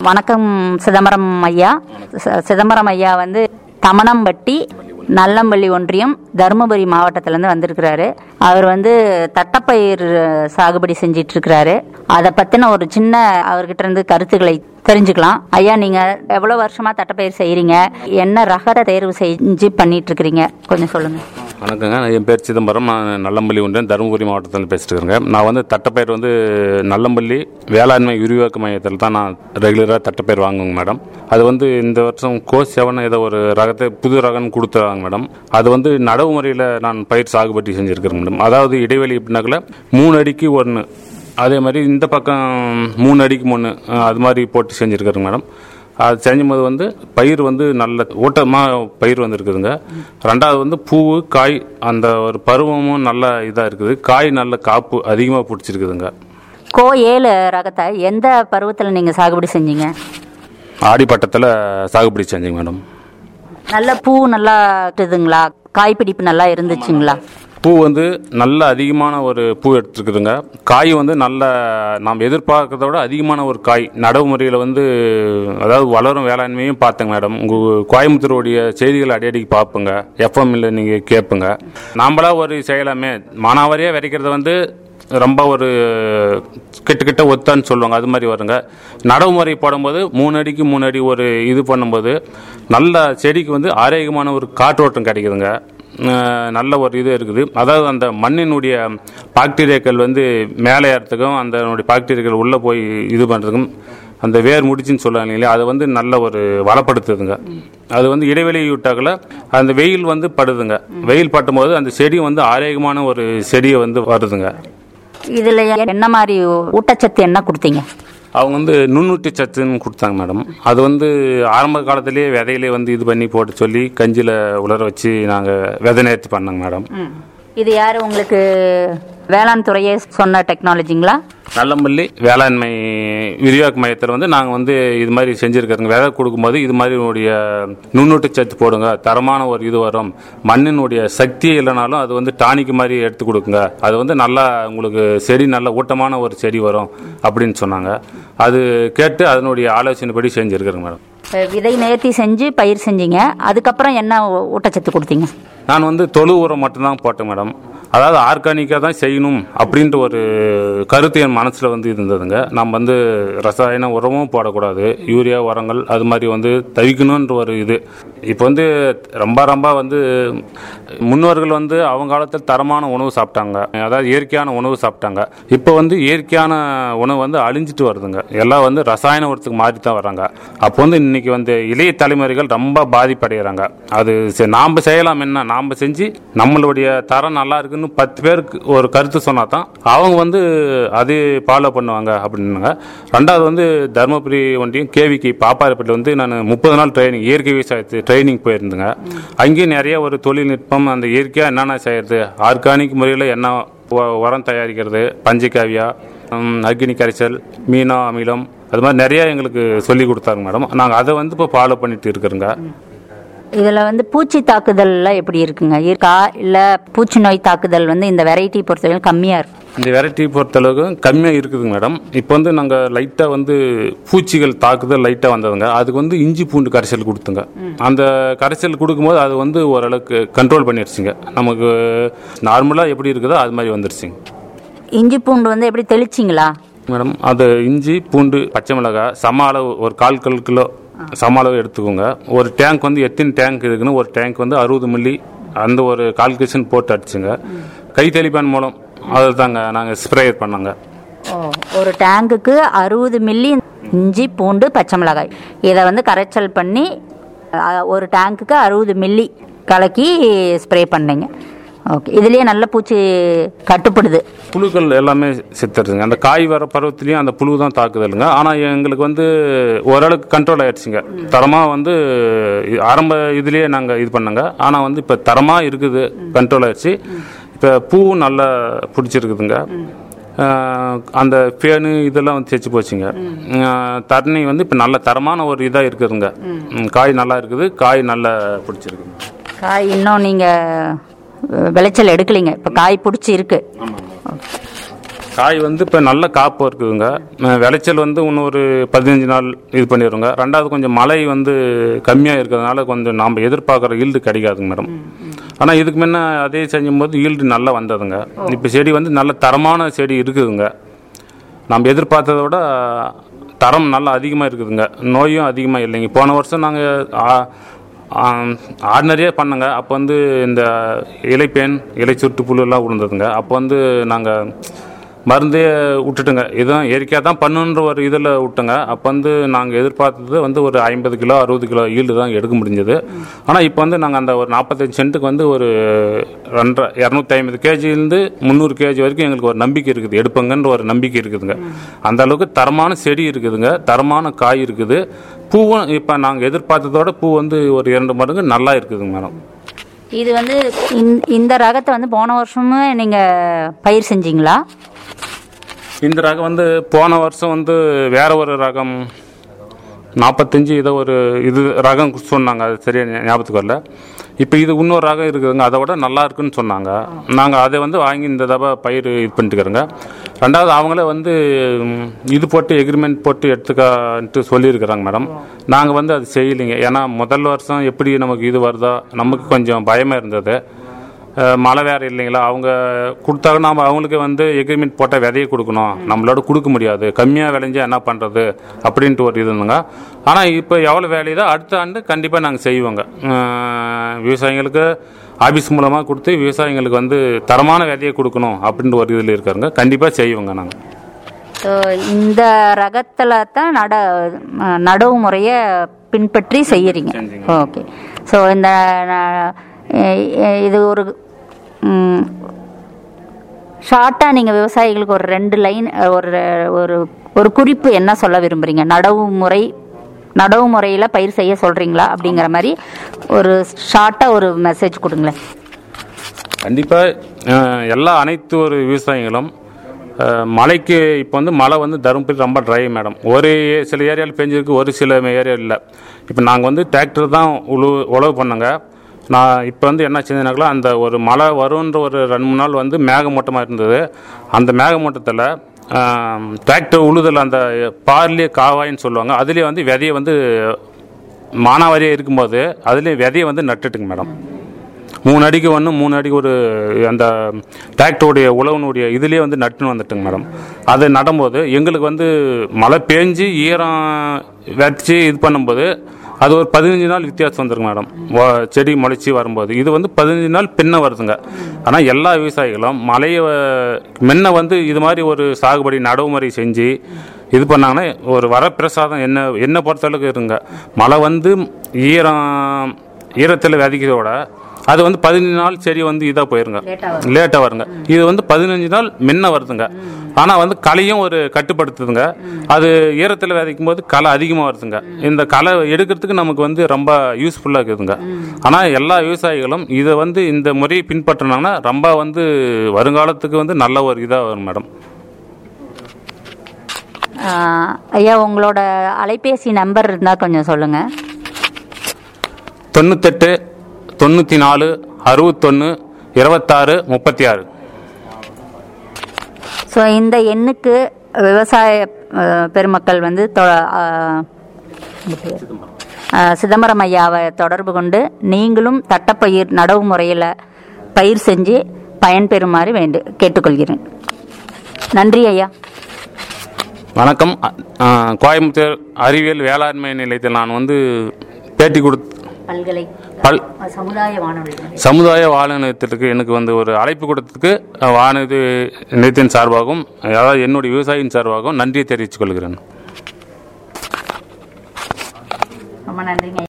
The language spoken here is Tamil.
வணக்கம் சிதம்பரம் ஐயா ச- சிதம்பரம் ஐயா வந்து தமணம்பட்டி நல்லம்பள்ளி ஒன்றியம் தருமபுரி மாவட்டத்திலேருந்து வந்திருக்கிறாரு அவர் வந்து தட்டப்பயிர் சாகுபடி செஞ்சிட்டு இருக்கிறாரு அதை பற்றின ஒரு சின்ன அவர்கிட்ட இருந்து கருத்துக்களை தெரிஞ்சுக்கலாம் ஐயா நீங்க எவ்வளவு வருஷமா தட்டப்பயிர் செய்றீங்க என்ன ரகத்தை தேர்வு செஞ்சு பண்ணிட்டு இருக்கிறீங்க கொஞ்சம் சொல்லுங்க வணக்கங்க என் பேர் சிதம்பரம் நான் நல்லம்பள்ளி ஒன்றியம் தருமபுரி மாவட்டத்தில் பேசிட்டு இருக்கிறேங்க நான் வந்து தட்டப்பயிர் வந்து நல்லம்பள்ளி வேளாண்மை விரிவாக்க மையத்தில் தான் நான் ரெகுலராக தட்டப்பயிர் வாங்குவேங்க மேடம் அது வந்து இந்த வருஷம் கோ செவன் ஏதோ ஒரு ரகத்தை புது ரகம்னு கொடுத்துறாங்க மேடம் அது வந்து நடவு முறையில் நான் பயிர் சாகுபடி செஞ்சுருக்கிறேன் மேடம் அதாவது இடைவெளி எப்படின்னாக்கல மூணு அடிக்கு ஒன்று அதே மாதிரி இந்த பக்கம் மூணு அடிக்கு மூணு அது மாதிரி போட்டு செஞ்சுருக்கிறேங்க மேடம் அது செஞ்சும்போது வந்து பயிர் வந்து நல்ல ஊட்டமாக பயிர் வந்துருக்குதுங்க ரெண்டாவது வந்து பூவு காய் அந்த ஒரு பருவமும் நல்ல இதாக இருக்குது காய் நல்ல காப்பு அதிகமாக பிடிச்சிருக்குதுங்க கோ ஏழு ரகத்தை எந்த பருவத்தில் நீங்க சாகுபடி செஞ்சீங்க ஆடிப்பட்டத்தில் சாகுபடி செஞ்சேங்க மேடம் நல்ல பூ நல்லா இருக்குதுங்களா காய்பிடிப்பு நல்லா இருந்துச்சுங்களா பூ வந்து நல்ல அதிகமான ஒரு பூ எடுத்துருக்குதுங்க காய் வந்து நல்ல நாம் எதிர்பார்க்கறத விட அதிகமான ஒரு காய் நடவு முறையில் வந்து அதாவது வளரும் வேளாண்மையும் பார்த்தேங்க மேடம் உங்கள் கோயம்புத்தூருடைய செய்திகள் அடிக்கடிக்கு பார்ப்போங்க எஃப்எம்ல நீங்கள் கேட்புங்க நாம்பளா ஒரு செய்யலாமே மானாவாரியாக விதைக்கிறது வந்து ரொம்ப ஒரு கிட்ட கிட்ட ஒத்தான்னு சொல்லுவாங்க அது மாதிரி வருங்க நடவு முறை போடும்போது மூணு அடிக்கு மூணு அடி ஒரு இது பண்ணும்போது நல்ல செடிக்கு வந்து ஆரோக்கியமான ஒரு காற்றோட்டம் கிடைக்குதுங்க அஹ் நல்ல ஒரு இது இருக்குது அதாவது அந்த மண்ணினுடைய பாக்டீரியாக்கள் வந்து மேலே ஏறத்துக்கும் அந்த பாக்டீரியாக்கள் உள்ளே போய் இது பண்ணுறதுக்கும் அந்த வேர் முடிச்சுன்னு சொல்லுவாங்க இல்லையா அதை வந்து நல்ல ஒரு வளப்படுத்துதுங்க அது வந்து இடைவெளி விட்டாக்கல அந்த வெயில் வந்து படுதுங்க வெயில் பட்டும்போது அந்த செடி வந்து ஆரோக்கியமான ஒரு செடியை வந்து வருதுங்க இதுல என்ன மாதிரி ஊட்டச்சத்து என்ன கொடுத்தீங்க அவங்க வந்து நுண்ணூட்டி சத்துன்னு கொடுத்தாங்க மேடம் அது வந்து ஆரம்ப காலத்திலேயே விதையிலே வந்து இது பண்ணி போட்டு சொல்லி கஞ்சியில் உலர வச்சு நாங்கள் விதை நேர்த்தி பண்ணோங்க மேடம் இது யாரு உங்களுக்கு வேளாண் துறையே சொன்ன டெக்னாலஜிங்களா நல்லமல்லி வேளாண்மை விரிவாக்க மையத்தில் வந்து நாங்கள் வந்து இது மாதிரி செஞ்சுருக்கிறோங்க விதை கொடுக்கும்போது இது மாதிரி உடைய நுண்ணூட்ட சத்து போடுங்க தரமான ஒரு இது வரும் மண்ணினுடைய சக்தியே இல்லைனாலும் அது வந்து டானிக் மாதிரி எடுத்து கொடுக்குங்க அது வந்து நல்லா உங்களுக்கு செடி நல்ல ஊட்டமான ஒரு செடி வரும் அப்படின்னு சொன்னாங்க அது கேட்டு அதனுடைய ஆலோசனைப்படி செஞ்சுருக்கிறேங்க மேடம் அஹ் விதை நேர்த்தி செஞ்சு பயிர் செஞ்சீங்க அதுக்கப்புறம் என்ன ஊ- ஊட்டச்சத்து கொடுத்தீங்க நான் வந்து தொழு உரம் மட்டும்தான் போட்டேன் மேடம் அதாவது ஆர்கானிக்காக தான் செய்யணும் அப்படின்ட்டு ஒரு கருத்து என் மனசில் வந்து இருந்ததுங்க நம்ம வந்து ரசாயன உரமும் போடக்கூடாது யூரியா உரங்கள் அது மாதிரி வந்து தவிக்கணுன்ற ஒரு இது இப்போ வந்து ரொம்ப ரொம்ப வந்து முன்னோர்கள் வந்து அவங்க காலத்தில் தரமான உணவு சாப்பிட்டாங்க அதாவது இயற்கையான உணவு சாப்பிட்டாங்க இப்போ வந்து இயற்கையான உணவு வந்து அழிஞ்சிட்டு வருதுங்க எல்லாம் வந்து ரசாயன உரத்துக்கு மாறி தான் வராங்க அப்போ வந்து இன்னைக்கு வந்து இளைய தலைமுறைகள் ரொம்ப பாதிப்படைகிறாங்க அது சரி, நாம செய்யலாம் என்ன நாம செஞ்சு நம்மளுடைய தரம் நல்லா இருக்குன்னு பத்து பேருக்கு ஒரு கருத்து சொன்னா தான் அவங்க வந்து அது ஃபாலோ பண்ணுவாங்க அப்படின்னாங்க ரெண்டாவது வந்து தருமபுரி ஒன்றியம் கேவிக்கு பாப்பாரப்பட்டில் வந்து நான் முப்பது நாள் ட்ரைனிங் இயற்கை விவசாயத்து ட்ரைனிங் போயிருந்தேங்க அங்கேயும் நிறைய ஒரு தொழில்நுட்பம் அந்த இயற்கையாக என்னென்ன செய்யறது ஆர்கானிக் முறையில் என்ன உ- உரம் தயாரிக்கிறது பஞ்சகாவியா ம், அக்னி கரைசல் மீனா அமிலம் அது மாதிரி நிறைய எங்களுக்கு சொல்லி கொடுத்தாங்க மேடம் நாங்கள் அதை வந்து இப்போ ஃபாலோ பண்ணிட்டு இருக்கிறோங்க இதுல வந்து பூச்சி தாக்குதல்லாம் எப்படி இருக்குங்க இருக்கா இல்ல பூச்சி நோய் தாக்குதல் வந்து இந்த வெரைட்டி பொறுத்தவரை கம்மியா இருக்கு இந்த வெரைட்டி பொறுத்தளவுக்கு கம்மியாக இருக்குதுங்க மேடம் இப்போ வந்து நாங்கள் லைட்டாக வந்து பூச்சிகள் தாக்குதல் லைட்டாக வந்ததுங்க அதுக்கு வந்து இஞ்சி பூண்டு கரைசல் கொடுத்துங்க அந்த கரைசல் கொடுக்கும்போது அது வந்து ஓரளவுக்கு கண்ட்ரோல் பண்ணிடுச்சுங்க நமக்கு நார்மலாக எப்படி இருக்குதோ அது மாதிரி வந்துருச்சுங்க இஞ்சி பூண்டு வந்து எப்படி தெளிச்சிங்களா மேடம் அது இஞ்சி பூண்டு பச்சை மிளகாய் சம அளவு ஒரு கால் கால் கிலோ சம அளவு எடுத்துக்கோங்க ஒரு டேங்க் வந்து எத்தனை டேங்க் இருக்குன்னு ஒரு டேங்க் வந்து அறுபது மில்லி அந்த ஒரு கால்குலேஷன் போட்டு அடிச்சுங்க கை தெளிப்பான் மூலம் அதை தாங்க நாங்கள் ஸ்ப்ரேயர் பண்ணோங்க ஓ, ஒரு டேங்குக்கு அறுபது மில்லி இஞ்சி பூண்டு பச்சை மிளகாய் இதை வந்து கரைச்சல் பண்ணி அ, ஒரு டேங்குக்கு அறுபது மில்லி கலக்கி ஸ்ப்ரே பண்ணீங்க ஓகே இதுலயே நல்ல பூச்சி கட்டுப்படுது புழுக்கள் எல்லாமே செத்துருதுங்க அந்த காய் வர பருவத்திலையும் அந்த புழு தான் தாக்குதலுங்க ஆனால் எங்களுக்கு வந்து ஓரளவுக்கு கண்ட்ரோல் ஆயிடுச்சுங்க தரமாக வந்து ஆரம்ப இதுலேயே நாங்கள் இது பண்ணோங்க ஆனால் வந்து இப்போ தரமாக இருக்குது கண்ட்ரோல் ஆயிடுச்சு இப்போ பூவும் நல்லா பிடிச்சிருக்குதுங்க ஆஹ் அந்த பேனு இதெல்லாம் வந்து தேய்ச்சி போச்சுங்க ஆஹ் தண்ணி வந்து இப்போ நல்ல தரமான ஒரு இதாக இருக்குதுங்க ம், காய் நல்லா இருக்குது காய் நல்லா பிடிச்சிருக்குங்க காய் இன்னும் நீங்க அ, விளைச்சல் எடுக்கலைங்க இப்போ காய் பிடிச்சி இருக்கு காய் வந்து இப்போ நல்ல காப்பு இருக்குதுங்க அஹ் விளைச்சல் வந்து இன்னும் ஒரு பதினஞ்சு நாள் இது பண்ணிடுங்க ரெண்டாவது கொஞ்சம் மழை வந்து கம்மியாக இருக்கிறதுனால கொஞ்சம் நாம் எதிர்பார்க்குற ஈல்டு கிடைக்காதுங்க மேடம் ஆனால் இதுக்கு முன்ன அதே செஞ்சும்போது ஈல்டு நல்லா வந்ததுங்க இப்போ செடி வந்து நல்ல தரமான செடி இருக்குதுங்க நம்ம எதிர்பார்த்ததை விட தரம் நல்லா அதிகமாக இருக்குதுங்க நோயும் அதிகமாக இல்லைங்க போன வருஷம் நாங்கள் ஆர்டினரியாக பண்ணங்க அப்போ வந்து இந்த இலைப்பேன் இலை சுட்டு புழுலாம் விழுந்ததுங்க அப்போ வந்து நாங்கள் மருந்தே விட்டுட்டுங்க இதுதான் இயற்கையாக தான் பண்ணுன்ற ஒரு இதில் விட்டுங்க அப்போ வந்து நாங்கள் எதிர்பார்த்தது வந்து ஒரு ஐம்பது கிலோ அறுபது கிலோ ஈல்டு தான் எடுக்க முடிஞ்சது ஆனால் இப்போ வந்து நாங்கள் அந்த ஒரு நாற்பத்தஞ்சு சென்ட்டுக்கு வந்து ஒரு ரெண்டரை இரநூத்தி ஐம்பது கேஜிலேருந்து முந்நூறு கேஜி வரைக்கும் எங்களுக்கு ஒரு நம்பிக்கை இருக்குது எடுப்பங்கன்ற ஒரு நம்பிக்கை இருக்குதுங்க அந்த அளவுக்கு தரமான செடி இருக்குதுங்க தரமான காய் இருக்குது பூவும் இப்போ நாங்கள் எதிர்பார்த்ததோட பூ வந்து ஒரு இரண்டு மடங்கு நல்லா இருக்குதுங்க மேடம் இது வந்து இந்த- இந்த ரகத்தை வந்து போன வருஷமும் நீங்க பயிர் செஞ்சீங்களா இந்த ரகம் வந்து போன வருஷம் வந்து வேற ஒரு ரகம் நாற்பத்தஞ்சு இதை ஒரு இது ரகம் சொன்னாங்க அது சரியா ஞா- ஞாபகத்துக்கு வரல இப்போ இது இன்னொரு ரகம் இருக்குதுங்க அதை விட நல்லா இருக்குன்னு சொன்னாங்க நாங்கள் அதை வந்து வாங்கி இந்த தடவை பயிர் இது பண்ணிட்டுக்கிறோங்க ரெண்டாவது அவங்களே வந்து ம், இது போட்டு எக்ரிமெண்ட் போட்டு எடுத்துக்கான்ட்டு சொல்லியிருக்கிறாங்க மேடம் நாங்கள் வந்து அது செய்யலைங்க ஏன்னா முதல் வருஷம் எப்படி நமக்கு இது வருதோ நமக்கு கொஞ்சம் பயமாக இருந்தது அஹ் மழை வேறு இல்லைங்களா அவங்க கொடுத்தாங்க நாம் அவங்களுக்கு வந்து எக்ரிமெண்ட் போட்டால் விதையை கொடுக்கணும் நம்மளோட கொடுக்க முடியாது கம்மியாக விளைஞ்சா என்ன பண்ணுறது அப்படின்ட்டு ஒரு இது இருந்துங்க ஆனால் இப்போ எவ்வளோ வேலையுதோ அடுத்த ஆண்டு கண்டிப்பாக நாங்கள் செய்வோங்க அஹ் விவசாயிங்களுக்கு ஆஃபீஸ் மூலமாக கொடுத்து விவசாயிங்களுக்கு வந்து தரமான விதையை கொடுக்கணும் அப்படின்ட்டு ஒரு இதில் இருக்காருங்க கண்டிப்பாக செய்வோங்க நாங்கள் ஸோ இந்த ரகத்தில் தான் நட அஹ், நடவு முறையை பின்பற்றி செய்யறீங்க செஞ்சீங்க. ஓகே ஸோ இந்த அஹ், அஹ், இது ஒரு ஷார்ட்டாக நீங்கள் விவசாயிகளுக்கு ஒரு ரெண்டு லைன் ஒரு ஒரு ஒரு குறிப்பு என்ன சொல்ல விரும்புகிறீங்க நடவு முறை நடவு முறையில் பயிர் செய்ய சொல்கிறீங்களா அப்படிங்கிற மாதிரி ஒரு ஷார்ட்டாக ஒரு மெசேஜ் கொடுங்களேன் கண்டிப்பாக எல்லா அனைத்து ஒரு விவசாயிகளும் அஹ், மழைக்கு இப்போ வந்து மழை வந்து தருமபுரி ரொம்ப ட்ரை மேடம் ஒரு ஏ- சில ஏரியாவில் பெஞ்சிருக்கு ஒரு சில ஏரியா இல்லை இப்போ நாங்கள் வந்து டிராக்டர் தான் உழு உழவு பண்ணோங்க நான் இப்போ வந்து என்ன செஞ்சேனாக்கா அந்த ஒரு மழை வரும்ன்ற ஒரு ரெண்டு மூணு நாள் வந்து மேகமூட்டமாக இருந்தது அந்த மேகமூட்டத்தில் டிராக்டர் உழுதல் அந்த பார்லேயே காவாயின்னு சொல்லுவாங்க அதுலேயே வந்து விதையை வந்து மானாவாரியாக இருக்கும்போது அதுலேயே விதையை வந்து நட்டுட்டுங்க மேடம் மூணு அடிக்கு ஒன்று மூணு அடிக்கு ஒரு அந்த டிராக்டருடைய உழவனுடைய இதுலேயே வந்து நட்டுன்னு வந்துட்டுங்க மேடம் அது நடும்போது எங்களுக்கு வந்து மழை பேஞ்சு ஈரம் வச்சு இது பண்ணும்போது அது ஒரு பதினஞ்சு நாள் வித்தியாசம் வந்துருங்க மேடம் வ- செடி முளைச்சி வரும்போது இது வந்து பதினஞ்சு நாள் பின்ன வருதுங்க ஆனால் எல்லா விவசாயிகளும் மழையை முன்ன வந்து இது மாதிரி ஒரு சாகுபடி நடைமுறை செஞ்சு இது பண்ணாங்கன்னா ஒரு வரப்பிரசாதம் என்ன என்ன பொறுத்தளவுக்கு இருங்க மழை வந்து ஈரம் ஈரத்தில் விதைக்கிறதோட அது வந்து பதினஞ்சு நாள் செடி வந்து இதாக போயிருங்க லேட்டாக வருங்க இது வந்து பதினஞ்சு நாள் முன்ன வருதுங்க ஆனால் வந்து களையும் ஒரு கட்டுப்படுத்துதுங்க அது ஈரத்தில் விதைக்கும் போது களை அதிகமாக வருதுங்க இந்த களை எடுக்கிறதுக்கு நமக்கு வந்து ரொம்ப யூஸ்ஃபுல்லாக இருக்குதுங்க ஆனால் எல்லா விவசாயிகளும் இதை வந்து இந்த முறையை பின்பற்றினாங்கன்னா ரொம்ப வந்து வருங்காலத்துக்கு வந்து நல்ல ஒரு இதாக வரும் மேடம் ஆஹ், ஐயா உங்களோட அலைபேசி நம்பர் இருந்தால் கொஞ்சம் சொல்லுங்கள் தொண்ணூத்தெட்டு தொண்ணூற்றி நாலு அறுபத்தொன்று இருபத்தாறு முப்பத்தி ஆறு ஸோ இந்த எண்ணுக்கு விவசாய அஹ், பெருமக்கள் வந்து தொ- ஆஹ், உங்க பேர்? ஆஹ், சிதம்பரம் ஐயாவை தொடர்பு கொண்டு நீங்களும் தட்டப்பயிர் நடவு முறையில் பயிர் செஞ்சு பயன்பெறுமாறு வேண்டு கேட்டுக்கொள்கிறேன் நன்றி ஐயா வணக்கம் அ- ஆ, கோயம்புத்தூர் அறிவியல் வேளாண்மை நிலையத்தில் நான் வந்து பேட்டி கொடுத்து பல்கலை பல் சமுதாய வானொலி சமுதாய வானொலி நிலையத்திற்கு எனக்கு வந்து ஒரு அழைப்பு கொடுத்ததுக்கு அ, வானொலி நிலையத்தின் சார்பாகவும் அதாவது என்னுடைய விவசாயியின் சார்பாகவும் நன்றியை தெரிவித்துக் கொள்கிறேன் ரொம்ப நன்றிங்க